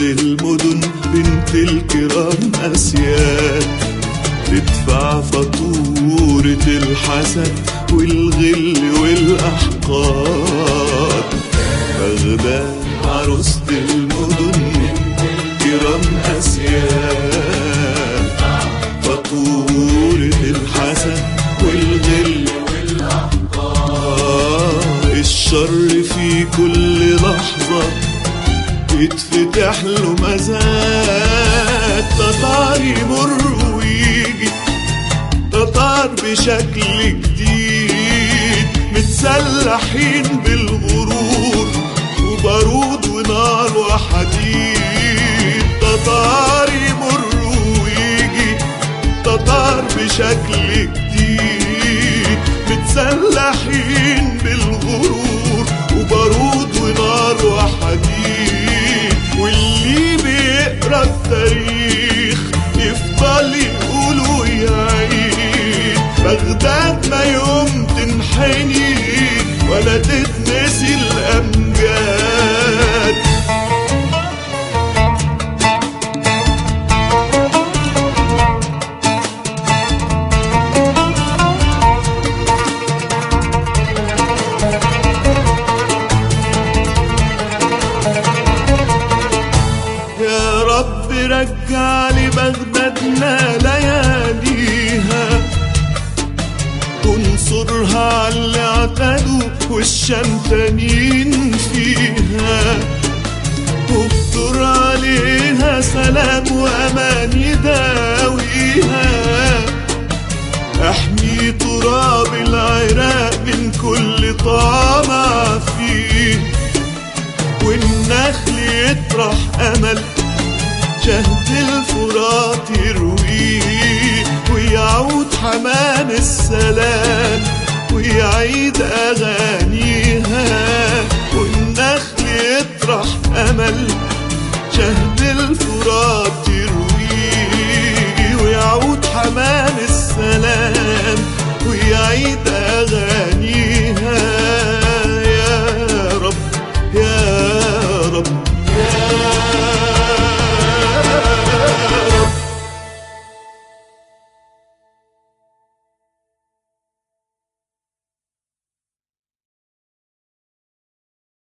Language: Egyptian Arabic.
المدن بنت الكرام أسياد تدفع فاتورة الحسد والغل والأحقاد بغداد عروسة المدن كرام أسياد فاتورة الحسد والغل آه الشر في كل لحظة يتفتح له مزاد تطار يمر ويجي تطار بشكل جديد متسلحين بالغرور وبارود ونار وحديد تطار يمر ويجي تطار بشكل جديد متسلحين بالغرور وبارود ونار وحديد واللي بيقرا التاريخ يفضل يقول ويعيد بغداد ما يوم تنحني ولا تتنسي الامجاد يا رب رجع لي بغدادنا لياليها وانصرها على اللي اعتدوا والشمتانين فيها واكتر عليها سلام وامان يداويها احمي تراب العراق من كل طامع فيه والنخل يطرح امل شهد الفرات يرويه ويعود حمام السلام ويعيد اغانيها والنخل يطرح امل شهد الفرات يرويه ويعود حمام السلام ويعيد